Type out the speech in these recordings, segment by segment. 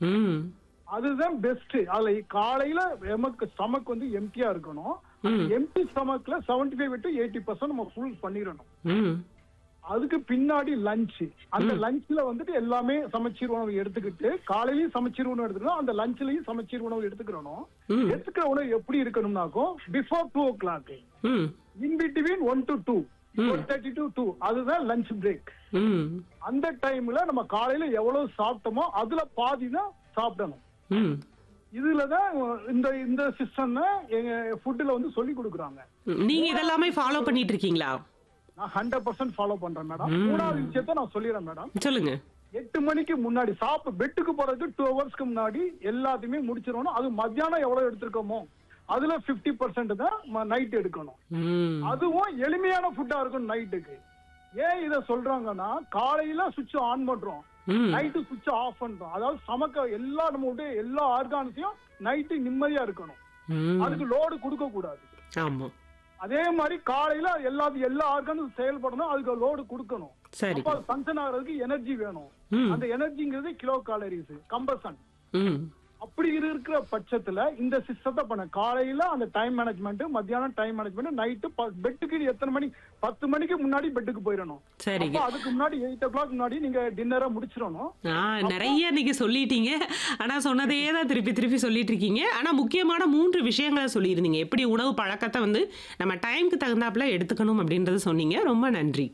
ம் அதுதான் பெஸ்ட் அதுல காலையில எமக்கு ஸ்டமக் வந்து எம்டியா இருக்கணும் எம்டி ஸ்டமக்ல seventy five to eighty percent நம்ம ஃபுல் பண்ணிடணும் ம் அதுக்கு பின்னாடி லஞ்ச் அந்த லஞ்ச்ல வந்துட்டு எல்லாமே சமச்சீர் உணவு எடுத்துக்கிட்டு காலையிலயும் சமச்சீர் உணவு எடுத்துக்கணும் அந்த லஞ்ச்லயும் சமச்சீர் உணவு எடுத்துக்கிறணும் ம். எடுத்துக்கிற உணவு எப்படி இருக்கணும்னாக்கும் before two o'clock hmm in between one to two one thirty to two அதுதான் லஞ்ச் பிரேக் ம் அந்த டைம்ல நம்ம காலையில எவ்வளவு சாப்பிட்டோமோ அதுல பாதி தான் சாப்பிடணும் ம் இதுலதான் இந்த இந்த சிஸ்டம் எங்க ஃபுட்ல வந்து சொல்லி கொடுக்குறாங்க நீங்க இதெல்லாமே ஃபாலோ பண்ணிட்டு இருக்கீங்களா நான் ஹண்ட்ரட் பர்சன்ட் ஃபாலோ பண்றேன் மேடம் மூணாவது விஷயத்த நான் சொல்லிடுறேன் மேடம் சொல்லுங்க எட்டு மணிக்கு முன்னாடி சாப்பிட்டு பெட்டுக்கு போறதுக்கு டூ ஹவர்ஸ்க்கு முன்னாடி எல்லாத்தையுமே முடிச்சிடணும் அது மத்தியானம் எவ்வளவு எடுத்திருக்கோமோ அதுல 50% பர்சன்ட் தான் நைட் எடுக்கணும் ம் அதுவும் எளிமையான ஃபுட்டா இருக்கும் நைட்டுக்கு ஏன் இத சொல்றாங்கன்னா காலையில சுவிட்ச் ஆன் பண்றோம் ம் நைட்டு சுவிட்ச் ஆஃப் பண்றோம் அதாவது சமக்க எல்லா நம்மளுடைய எல்லா ஆர்கான்ஸையும் நைட்டு நிம்மதியா இருக்கணும் ம் அதுக்கு லோடு கொடுக்க கூடாது ஆமா அதே மாதிரி காலையில எல்லா எல்லா ஆர்கானும் செயல்படணும் அதுக்கு லோடு கொடுக்கணும் சரி அப்ப ஃபங்க்ஷன் ஆகிறதுக்கு எனர்ஜி வேணும் ம் அந்த எனர்ஜிங்கிறது கிலோ கேலரிஸ் கம்பசன் ம் அப்படி இருக்கிற பட்சத்துல இந்த சிஸ்டத்தை பண்ண காலையில அந்த டைம் மேனேஜ்மெண்ட் மத்தியானம் டைம் மேனேஜ்மெண்ட் நைட்டு பெட்டுக்கு எத்தனை மணி பத்து மணிக்கு முன்னாடி பெட்டுக்கு போயிடணும் சரிங்க அப்ப அதுக்கு முன்னாடி எயிட் ஓ கிளாக் முன்னாடி நீங்க டின்னரை முடிச்சிடணும் ஆ நிறைய இன்னைக்கு சொல்லிட்டீங்க ஆனா சொன்னதே தான் திருப்பி திருப்பி சொல்லிட்டு இருக்கீங்க ஆனா முக்கியமான மூன்று விஷயங்களை சொல்லியிருந்தீங்க எப்படி உணவு பழக்கத்தை வந்து நம்ம டைம்க்கு தகுந்தாப்புல எடுத்துக்கணும் அப்படின்றத சொன்னீங்க ரொம்ப நன்றி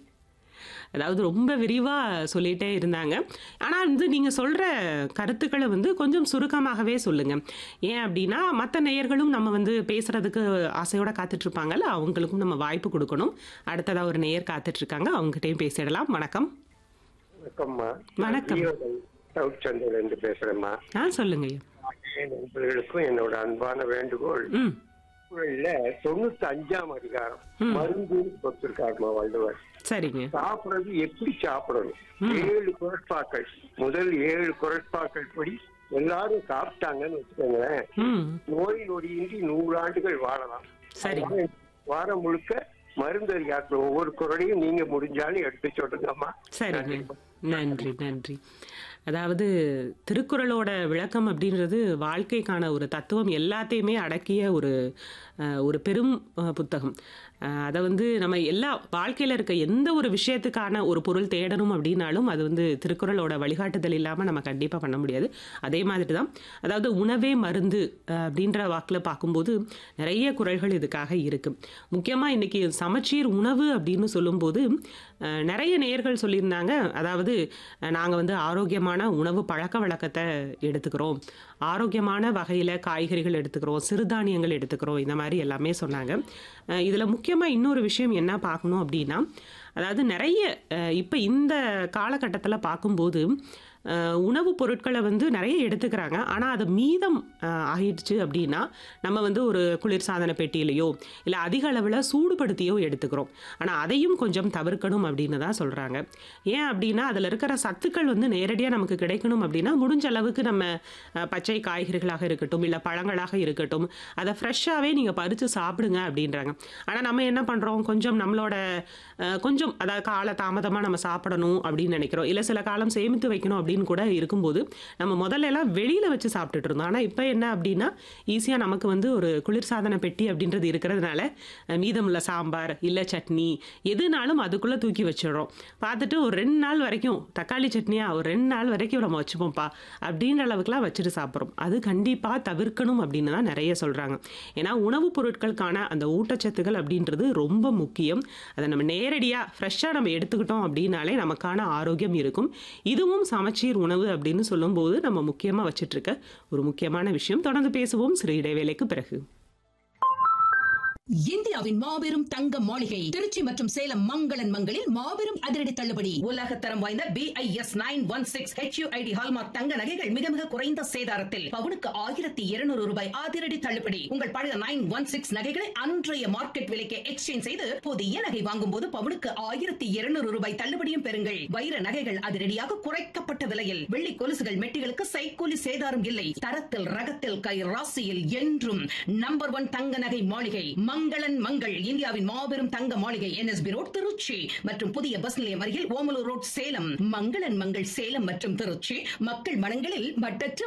அதாவது ரொம்ப விரிவாக சொல்லிட்டே இருந்தாங்க ஆனால் வந்து நீங்கள் சொல்கிற கருத்துக்களை வந்து கொஞ்சம் சுருக்கமாகவே சொல்லுங்கள் ஏன் அப்படின்னா மற்ற நேயர்களும் நம்ம வந்து பேசுகிறதுக்கு ஆசையோடு காத்துட்ருப்பாங்கல்ல அவங்களுக்கும் நம்ம வாய்ப்பு கொடுக்கணும் அடுத்ததாக ஒரு நேயர் காத்துட்ருக்காங்க அவங்ககிட்டயும் பேசிடலாம் வணக்கம் வணக்கம்மா வணக்கம். சவுத் சந்தையில இருந்து பேசுறேம்மா ஆ சொல்லுங்க என் நண்பர்களுக்கும் என்னோட அன்பான வேண்டுகோள் ம் இல்ல தொண்ணூத்தி அஞ்சாம் அதிகாரம் மருந்து கொடுத்திருக்காருமா வள்ளுவர் சரிங்க சாப்பிடுறது எப்படி சாப்பிடணும் ஏழு குரட்பாக்கள் முதல் ஏழு குரட்பாக்கள் படி எல்லாரும் சாப்பிட்டாங்கன்னு வச்சுக்கோங்களேன் ம் நோய் நொடியின்றி நூறாண்டுகள் வாழலாம் சரிங்க வாரம் முழுக்க மருந்து அறியாற்ற ஒவ்வொரு குரலையும் நீங்க முடிஞ்சாலும் எடுத்து சொல்லுங்கம்மா சரிங்க நன்றி நன்றி அதாவது திருக்குறளோட விளக்கம் அப்படின்றது வாழ்க்கைக்கான ஒரு தத்துவம் எல்லாத்தையுமே அடக்கிய ஒரு அஹ், ஒரு பெரும் அஹ், புத்தகம் அஹ், அதை வந்து நம்ம எல்லா வாழ்க்கையில் இருக்க எந்த ஒரு விஷயத்துக்கான ஒரு பொருள் தேடணும் அப்படின்னாலும் அது வந்து திருக்குறளோட வழிகாட்டுதல் இல்லாமல் நம்ம கண்டிப்பாக பண்ண முடியாது அதே மாதிரி தான் அதாவது உணவே மருந்து அஹ், அப்படின்ற வாக்கில் பார்க்கும்போது நிறைய குறள்கள் இதுக்காக இருக்கு முக்கியமாக இன்னைக்கு சமச்சீர் உணவு அப்படின்னு சொல்லும்போது அஹ், நிறைய நேயர்கள் சொல்லியிருந்தாங்க அதாவது நாங்கள் வந்து ஆரோக்கியமான உணவு பழக்க வழக்கத்தை எடுத்துக்கிறோம் ஆரோக்கியமான வகையில் காய்கறிகள் எடுத்துக்கிறோம் சிறுதானியங்கள் எடுத்துக்கிறோம் இந்த மாதிரி எல்லாமே சொன்னாங்க இதில் முக்கியமாக இன்னொரு விஷயம் என்ன பார்க்கணும் அப்படின்னா அதாவது நிறைய இப்போ இந்த காலகட்டத்தில் பார்க்கும்போது அஹ், உணவுப் பொருட்களை வந்து நிறைய எடுத்துக்கிறாங்க ஆனால் அது மீதம் அஹ், ஆயிடுச்சு அப்படின்னா நம்ம வந்து ஒரு குளிர்சாதன பெட்டியிலையோ இல்லை அதிக அளவில் சூடுபடுத்தியோ எடுத்துக்கிறோம் ஆனால் அதையும் கொஞ்சம் தவிர்க்கணும் அப்படின்னு தான் சொல்கிறாங்க ஏன் அப்படின்னா அதில் இருக்கிற சத்துக்கள் வந்து நேரடியாக நமக்கு கிடைக்கணும் அப்படின்னா முடிஞ்ச அளவுக்கு நம்ம அஹ், பச்சை காய்கறிகளாக இருக்கட்டும் இல்லை பழங்களாக இருக்கட்டும் அதை ஃப்ரெஷ்ஷாகவே நீங்கள் பறித்து சாப்பிடுங்க அப்படின்றாங்க ஆனால் நம்ம என்ன பண்ணுறோம் கொஞ்சம் நம்மளோட அஹ், கொஞ்சம் அதாவது கால தாமதமாக நம்ம சாப்பிடணும் அப்படின்னு நினைக்கிறோம் இல்லை சில காலம் சேமித்து வைக்கணும் அப்படின்னு கூட இருக்கும்போது நம்ம முதல்ல எல்லாம் வெளியில் வச்சு சாப்பிட்டுட்டு இருந்தோம் ஆனால் இப்போ என்ன அப்படின்னா ஈஸியாக நமக்கு வந்து ஒரு குளிர்சாதன பெட்டி அப்படின்றது இருக்கிறதுனால அஹ், மீதமுள்ள சாம்பார் இல்லை சட்னி எதுனாலும் அதுக்குள்ளே தூக்கி வச்சிடுறோம் பார்த்துட்டு ஒரு ரெண்டு நாள் வரைக்கும் தக்காளி சட்னியா ஒரு ரெண்டு நாள் வரைக்கும் நம்ம வச்சுப்போம்ப்பா அப்படின்ற அளவுக்குலாம் வச்சுட்டு சாப்பிட்றோம் அது கண்டிப்பாக தவிர்க்கணும் அப்படின்னு தான் நிறைய சொல்கிறாங்க ஏன்னா உணவுப் பொருட்களுக்கான அந்த ஊட்டச்சத்துக்கள் அப்படின்றது ரொம்ப முக்கியம் அதை நம்ம நேரடியாக ஃப்ரெஷ்ஷாக நம்ம எடுத்துக்கிட்டோம் அப்படின்னாலே நமக்கான ஆரோக்கியம் இருக்கும் இதுவும் சமச்சீர் உணவு அப்படின்னு சொல்லும்போது நம்ம முக்கியமாக வச்சிட்டு இருக்க ஒரு முக்கியமான விஷயம் தொடர்ந்து பேசுவோம் சிறு இடைவேளைக்கு பிறகு இந்தியாவின் மாபெரும் தங்க மாளிகை திருச்சி மற்றும் சேலம் மங்களன் மங்களில் மாபெரும் அதிரடி தள்ளுபடி உலக தரம் வாய்ந்த B I S nine one six HUID hallmark தங்க நகைகள் மிக மிக குறைந்த சேதாரத்தில் பவுனுக்கு ஆயிரத்தி இருநூறு ரூபாய் அதிரடி தள்ளுபடி உங்கள் பழைய நைன் ஒன் சிக்ஸ் நகைகளை அன்றைய மார்க்கெட் விலைக்கு எக்ஸ்சேஞ்ச் செய்து புதிய நகை வாங்கும் போது பவுனுக்கு ஆயிரத்தி இருநூறு ரூபாய் தள்ளுபடியும் பெறுங்கள் வைர நகைகள் அதிரடியாக குறைக்கப்பட்ட விலையில் வெள்ளி கொலுசுகள் மெட்டிகளுக்கு சைக்கூலி சேதாரம் இல்லை தரத்தில் ரகத்தில் கை ராசியில் என்றும் நம்பர் ஒன் தங்க நகை மாளிகை மங்களன் மங்கள் இந்தியாவின் மாபெரும் தங்க மாளிகை என்எஸ்பி ரோட் திருச்சி மற்றும் புதிய பஸ் நிலையம் அருகில் ஓமலூர் ரோட் சேலம் மங்களன் மங்கள் சேலம் மற்றும் திருச்சி மக்கள் மனங்களில் மட்டற்ற